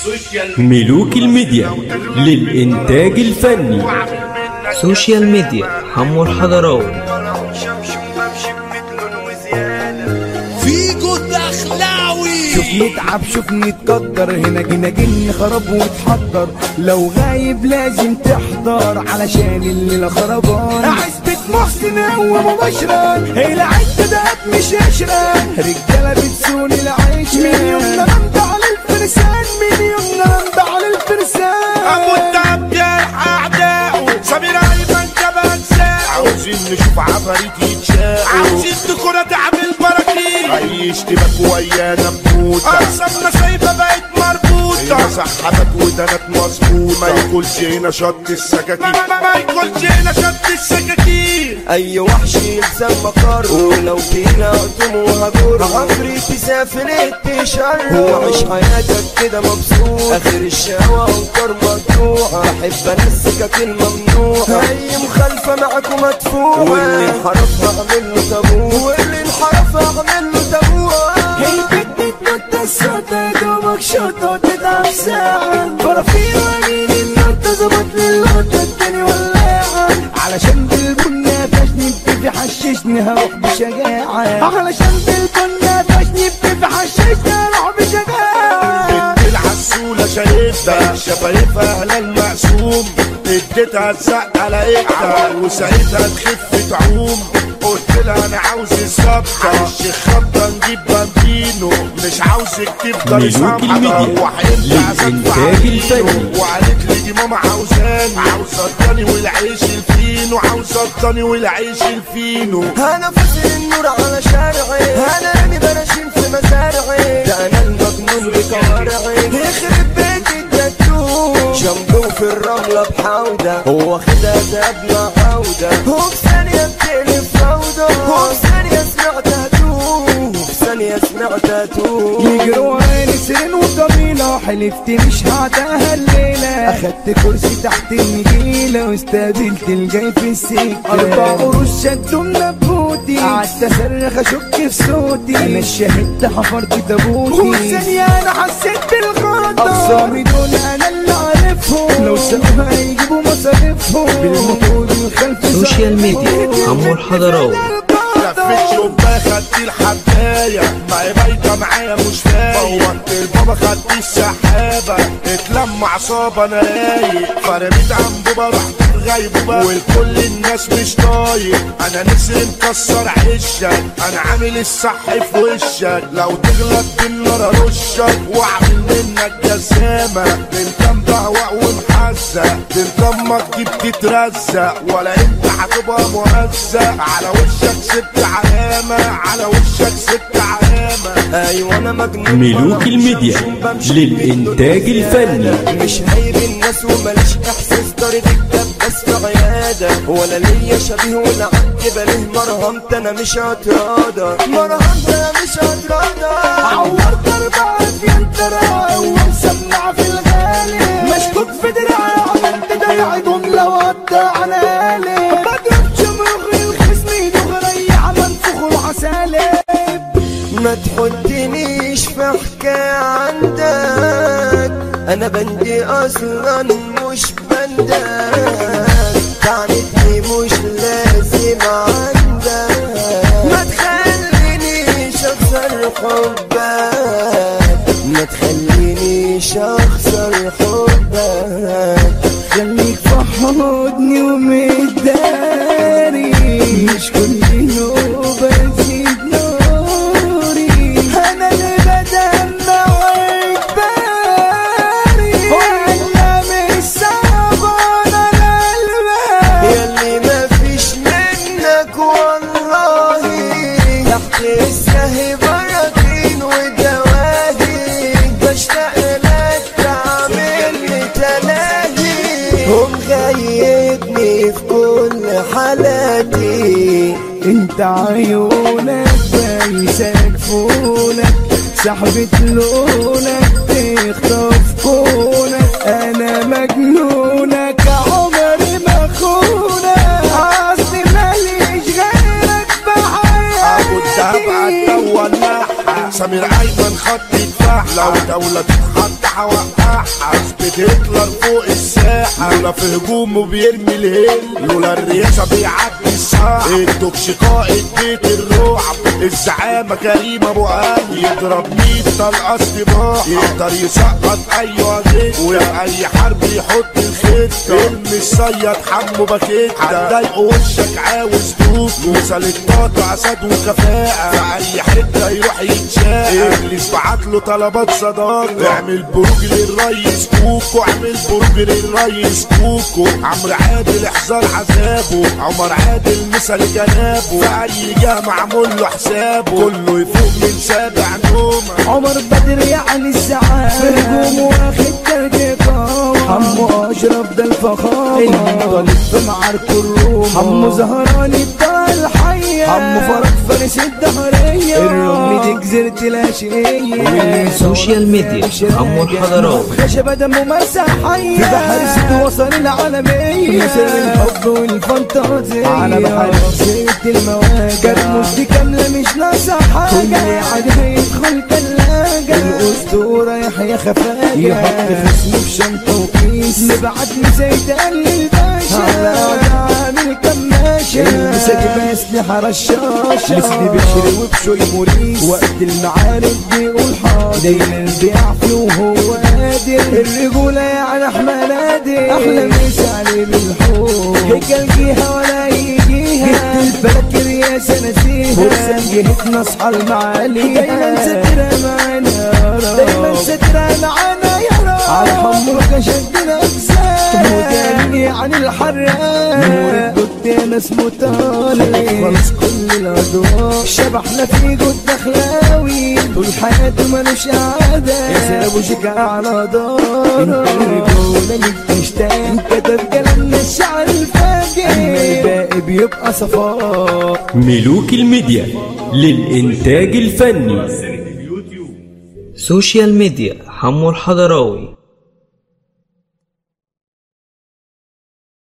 ملوك الميديا للإنتاج الفني سوشيال ميديا حمو الحضراوي فيجو الدخلاوي شوف نتعب شوف نتقدر هنا جينا جن خراب وتحضر لو غايب لازم تحضر علشان الليلة خربان عزبة محسن هو مباشرة هي العدة ده مش قشرة رجالة بتسون العيش من يومنا نمضي على الفرسان من يومنا نمضي على ابو الفرسان الدهب جرح اعدائه سمير ايمن جبل ساعه عاوزين نشوف عفاريت يتشاقوا عاوزين دكورة تعمل براكين اي اشتباك ويانا بموتة اقسامنا سايبة بقت مربوطة هنا سحبك ودنك مظبوطة ما ياكلش هنا شط السكاكين ما ياكلش هنا شط السكاكين اي وحش يلزم مقر ولو فينا قطم وهجر عمري تسافر التشر وعيش حياتك كده مبسوط اخر الشهوة وانكر مقطوعة بحب انسكك الممنوعة اي مخالفة معاكم مدفوعة واللي انحرف اعمل له تابوت واللي انحرف اعمل له تابوت البت بتنط الصوت يا دوبك شوط وتتعب ساعة فرافير ومين النط ظبط للقطة التاني ولاعة علشان بالبن فاشني بتفي حششني هروح بشجاعة علشان بالبن فاشني بتفي حششني هروح بشجاعة بنت العسولة شايفها شفايفها هلال مقسوم اديتها الزق على ايدها وساعتها تخف تعوم قلت لها انا عاوز الظبطة الشيخ خبطة نجيب بامبينو مش عاوزك تفضل ملوك سامحة الميديا وحيلت عزم للإنتاج الفني. وقالت لي دي ماما عاوزاني عاوزة الضاني والعيش الفينو عاوزة الضاني والعيش الفينو انا فاصل النور على شارعي انا رامي براشيم في مزارعي ده انا المجنون بكوارعي يخرب بيت التاتو جنبه في الرملة بحودة هو خدها قبل عودة وفي ثانية بتقلب فوضى وفي ثانية سمعتها توه وفي ثانية سمعتها توه يجروا عيني سرين وطويلة حلفت مش هعداها الليلة أخدت كرسي تحت النجيلة واستقبلت الجاي في السكة أربع قروش شدوا منبوتي قعدت أصرخ أشك في صوتي أنا الشهدت حفرت تابوتي وفي ثانية أنا حسيت بالغلطة أقسامي دول أنا اللي عارفهم لو سابوها هيجيبوا مصاريفهم بالموتور الخلف سوشيال ميديا حمو الحضراوي لفت شباك خدت الحباية ما هي بايتة معايا مش فايق فوقت البابا خدت السحابة اتلم عصابة انا رايق فرميت انبوبة رحت في غيبوبة والكل الناس مش طايق انا نسر مكسر عشك انا عامل الصح في وشك لو تغلط بالنار ارشك واعمل منك جسامة انت مبهوأ ومحزق انت امك دي بتترزق ولا انت هتبقى مهزق على وشك سبت علامة على وشك سبت علامة ايوه انا مجنون ملوك الميديا للإنتاج الفني مش هايب الناس وماليش احساس ضارب الكتاب بس في عيادة ولا ليا شبيه ولا عندي بليه مرهمت انا مش هتراضى مرهمت انا مش هتراضى عورت اربعة في انترا ومسمع في الغالي مشكوك في دراعي عملت ضيع جملة وقطع على آلي بضرب شمرغ الخصم دغري منفوخ وعسالي ما تحطنيش في حكاية عندك انا بندي اصلا مش بندك تعنتني مش لازم عندك ما تخلينيش اخسر حبك ما تخلينيش اخسر حبك خليك في حضني ومداري مش كل نوبة تزيد نوري أنا اللي بدمع إجباري ولا مش صعبان على قلبك ياللي ما فيش منك والله تحت السهي براكين ودواهي بشتاق لك تعمل لي تلاهي ومغيبني في كل حالاتي انت عيونك بايسك فولك سحبة لونك تخطف كونك انا مجنونك عمري ما خونك اصلي ماليش غيرك ابو الدهب بحياتي عدى ولعها سمير ايمن خط الفحلة لو دولة تتحط هوقعها اثبت هتلر فوق الساحة لولا في هجومه بيرمي الهيل لولا الرياسة بيعدي الساعة الدوكش قائد بيت الرعب الزعامة كريم ابو علي يضرب ميت طلقة استباحة يقدر يسقط اي وجه ويا اي حرب يحط الخطة المصيد حمو باكيت هتضايقه وشك عاوز دوب مثال الطاقة اسد وكفاءة في اي حتة يروح يتشاق ابليس بعت له طلبات صداقة اعمل بروج للريس كوكو اعمل بروج للريس كوكو عمرو عادل احذر عذابه عمر عادل مثل جنابه في اي جهة معمول له حسابه كله يفوق من سابع نومه عمر بدر يعني السعادة في هجوم واخد درجة قوة حمو أشرف ده الفخامة المنطلق في معارك الروم حمو زهراني بتاع الحية حمو فرج فارس الدهرية الرمل دي جزيرة العشقية سوشيال ميديا حمو الحضراوي خشبة دمه مسحية في بحر ست وصل العالمية مثل الحب والفانتازية على بحر زيت المواجع كرموش دي كاملة مش ناقصة حاجة كل عاد هيدخل تلاجة الأسطورة يحيى خفاجة يحط خصمه في شنطة وكيس نبعت زي تقلل باشا على عامل كماشة المساجد بأسلحة رشاشة مثلي بشري وبشوي موريس وقت المعارك بيقول حاضر دايما بيعفي وهو قادر الرجولة يعني احنا نادر احلى مسا عليه بالحب هيك الجيها ولا يجيها جهة الفلك رياسة نسيها فرصة جهتنا اصحى المعالي دايما سترها معانا يا رب دايما سترها معانا يا رب على حمرك شدنا اجسام وجاني عن الحراق نور الدود يا ناس مطالع خلاص كل الادوار شبحنا في جود دخلاوي طول حياته ملوش عادة يا ابو شجاع على دار انت الرجولة اللي بتشتاق كتب كلامنا الشعر الفاجر اما الباقي بيبقى صفاء ملوك الميديا للإنتاج الفني سوشيال ميديا حمو الحضراوي